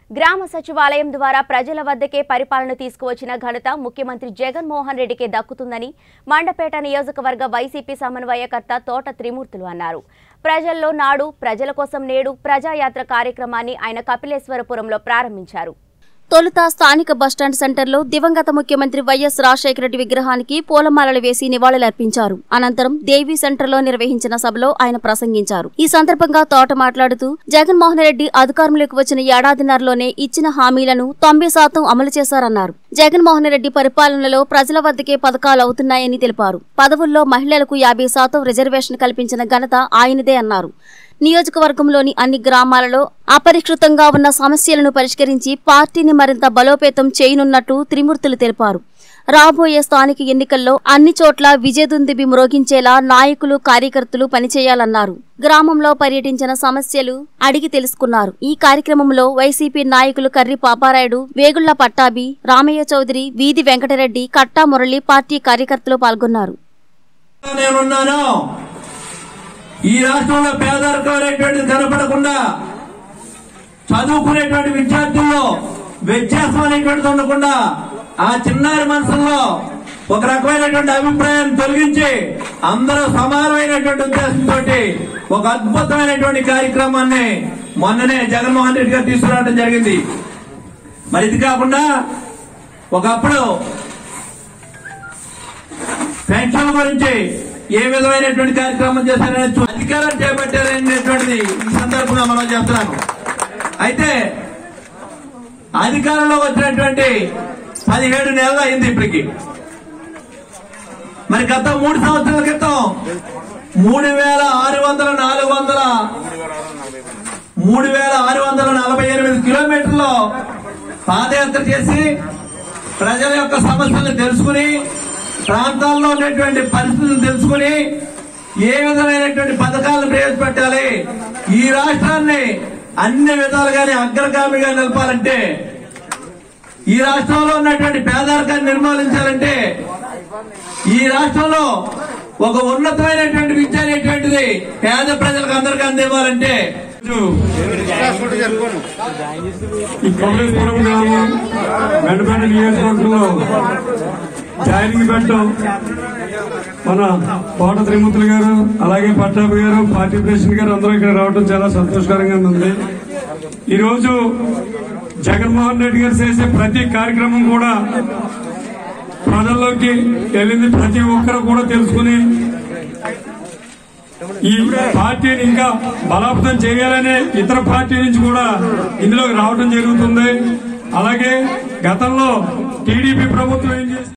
గ్రామ సచివాలయం ద్వారా ప్రజల వద్దకే పరిపాలన తీసుకువచ్చిన ఘనత ముఖ్యమంత్రి జగన్మోహన్ రెడ్డికే దక్కుతుందని మండపేట నియోజకవర్గ వైసీపీ సమన్వయకర్త తోట త్రిమూర్తులు అన్నారు ప్రజల్లో నాడు ప్రజల కోసం నేడు ప్రజాయాత్ర కార్యక్రమాన్ని ఆయన కపిలేశ్వరపురంలో ప్రారంభించారు తొలుత స్థానిక బస్టాండ్ సెంటర్లో దివంగత ముఖ్యమంత్రి వైఎస్ రాజశేఖర రెడ్డి విగ్రహానికి పూలమాలలు వేసి నివాళులర్పించారు అనంతరం దేవి సెంటర్లో నిర్వహించిన సభలో ఆయన ప్రసంగించారు ఈ సందర్భంగా తోట మాట్లాడుతూ జగన్మోహన్ రెడ్డి అధికారంలోకి వచ్చిన ఏడాదిన్నరలోనే ఇచ్చిన హామీలను తొంభై శాతం అమలు చేశారన్నారు జగన్మోహన్ రెడ్డి పరిపాలనలో ప్రజల వద్దకే పథకాలు అవుతున్నాయని తెలిపారు పదవుల్లో మహిళలకు యాభై శాతం రిజర్వేషన్ కల్పించిన ఘనత ఆయనదే అన్నారు నియోజకవర్గంలోని అన్ని గ్రామాలలో అపరిష్కృతంగా ఉన్న సమస్యలను పరిష్కరించి పార్టీని మరింత బలోపేతం చేయనున్నట్టు త్రిమూర్తులు తెలిపారు రాబోయే స్థానిక ఎన్నికల్లో అన్ని చోట్ల విజయదుందిబి మ్రోగించేలా నాయకులు కార్యకర్తలు పనిచేయాలన్నారు గ్రామంలో పర్యటించిన సమస్యలు అడిగి తెలుసుకున్నారు ఈ కార్యక్రమంలో వైసీపీ నాయకులు కర్రి పాపారాయుడు వేగుళ్ల పట్టాభి రామయ్య చౌదరి వీధి వెంకటరెడ్డి కట్టా మురళి పార్టీ కార్యకర్తలు పాల్గొన్నారు నేనున్నాను ఈ రాష్ట్రంలో పేదరికం అనేటువంటిది కనపడకుండా చదువుకునేటువంటి విద్యార్థుల్లో వ్యత్యాసం అనేటువంటిది ఉండకుండా ఆ చిన్నారి మనసుల్లో ఒక రకమైనటువంటి అభిప్రాయాన్ని తొలగించి అందరూ సమానమైనటువంటి ఉద్దేశంతో ఒక అద్భుతమైనటువంటి కార్యక్రమాన్ని మొన్ననే జగన్మోహన్ రెడ్డి గారు తీసుకురావడం జరిగింది మరి ఇది కాకుండా ఒకప్పుడు పెన్షన్ గురించి ఏ విధమైనటువంటి కార్యక్రమం చేశారనే చూ- అధికారం చేపట్టారనేటువంటిది ఈ సందర్భంగా మనం చెప్తున్నాను అయితే అధికారంలోకి వచ్చినటువంటి పదిహేడు నెలలు అయింది ఇప్పటికి మరి గత మూడు సంవత్సరాల క్రితం మూడు వేల ఆరు వందల నాలుగు వందల మూడు వేల ఆరు వందల నలభై ఎనిమిది కిలోమీటర్లు పాదయాత్ర చేసి ప్రజల యొక్క సమస్యలను తెలుసుకుని ప్రాంతాల్లో ఉన్నటువంటి పరిస్థితులను తెలుసుకుని ఏ విధమైనటువంటి పథకాలను ప్రవేశపెట్టాలి ఈ రాష్ట్రాన్ని అన్ని విధాలుగానే అగ్రగామిగా నిలపాలంటే ఈ రాష్ట్రంలో ఉన్నటువంటి పేదరికాన్ని నిర్మూలించాలంటే ఈ రాష్ట్రంలో ఒక ఉన్నతమైనటువంటి విద్య అనేటువంటిది పేద ప్రజలకు అందరికీ అందివ్వాలంటే ఈ కమలేశ్వరం గ్రామం గండపేట నియోజకవర్గంలో జాయినింగ్ పెట్టడం మన కోట త్రిమూర్తులు గారు అలాగే పట్టాభి గారు పార్టీ ప్రెసిడెంట్ గారు అందరూ ఇక్కడ రావడం చాలా సంతోషకరంగా ఉంది ఈ రోజు జగన్మోహన్ రెడ్డి గారు చేసే ప్రతి కార్యక్రమం కూడా ప్రజల్లోకి వెళ్ళింది ప్రతి ఒక్కరు కూడా తెలుసుకుని ఈ పార్టీని ఇంకా బలోపేతం చేయాలనే ఇతర పార్టీ నుంచి కూడా ఇందులోకి రావడం జరుగుతుంది అలాగే గతంలో టీడీపీ ప్రభుత్వం ఏం చేసింది